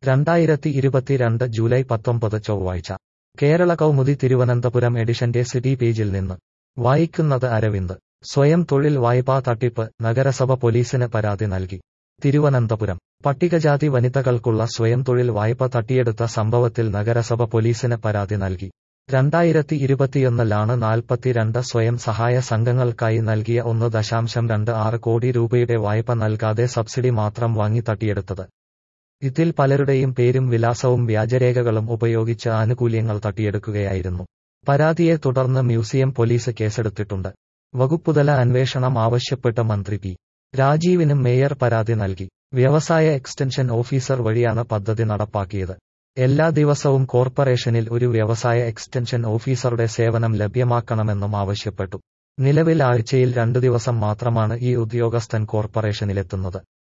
രണ്ടായിരത്തി ഇരുപത്തിരണ്ട് ജൂലൈ പത്തൊമ്പത് ചൊവ്വാഴ്ച കേരള കൗമുദി തിരുവനന്തപുരം എഡിഷന്റെ സിറ്റി പേജിൽ നിന്ന് വായിക്കുന്നത് അരവിന്ദ് സ്വയം തൊഴിൽ വായ്പാ തട്ടിപ്പ് നഗരസഭ പോലീസിന് പരാതി നൽകി തിരുവനന്തപുരം പട്ടികജാതി വനിതകൾക്കുള്ള സ്വയം തൊഴിൽ വായ്പ തട്ടിയെടുത്ത സംഭവത്തിൽ നഗരസഭ പോലീസിന് പരാതി നൽകി രണ്ടായിരത്തി ഇരുപത്തിയൊന്നിലാണ് നാൽപ്പത്തിരണ്ട് സ്വയം സഹായ സംഘങ്ങൾക്കായി നൽകിയ ഒന്ന് ദശാംശം രണ്ട് ആറ് കോടി രൂപയുടെ വായ്പ നൽകാതെ സബ്സിഡി മാത്രം വാങ്ങി തട്ടിയെടുത്തത് ഇതിൽ പലരുടെയും പേരും വിലാസവും വ്യാജരേഖകളും ഉപയോഗിച്ച് ആനുകൂല്യങ്ങൾ തട്ടിയെടുക്കുകയായിരുന്നു പരാതിയെ തുടർന്ന് മ്യൂസിയം പോലീസ് കേസെടുത്തിട്ടുണ്ട് വകുപ്പുതല അന്വേഷണം ആവശ്യപ്പെട്ട മന്ത്രി പി രാജീവിനും മേയർ പരാതി നൽകി വ്യവസായ എക്സ്റ്റൻഷൻ ഓഫീസർ വഴിയാണ് പദ്ധതി നടപ്പാക്കിയത് എല്ലാ ദിവസവും കോർപ്പറേഷനിൽ ഒരു വ്യവസായ എക്സ്റ്റൻഷൻ ഓഫീസറുടെ സേവനം ലഭ്യമാക്കണമെന്നും ആവശ്യപ്പെട്ടു നിലവിൽ ആഴ്ചയിൽ രണ്ടു ദിവസം മാത്രമാണ് ഈ ഉദ്യോഗസ്ഥൻ കോർപ്പറേഷനിലെത്തുന്നത്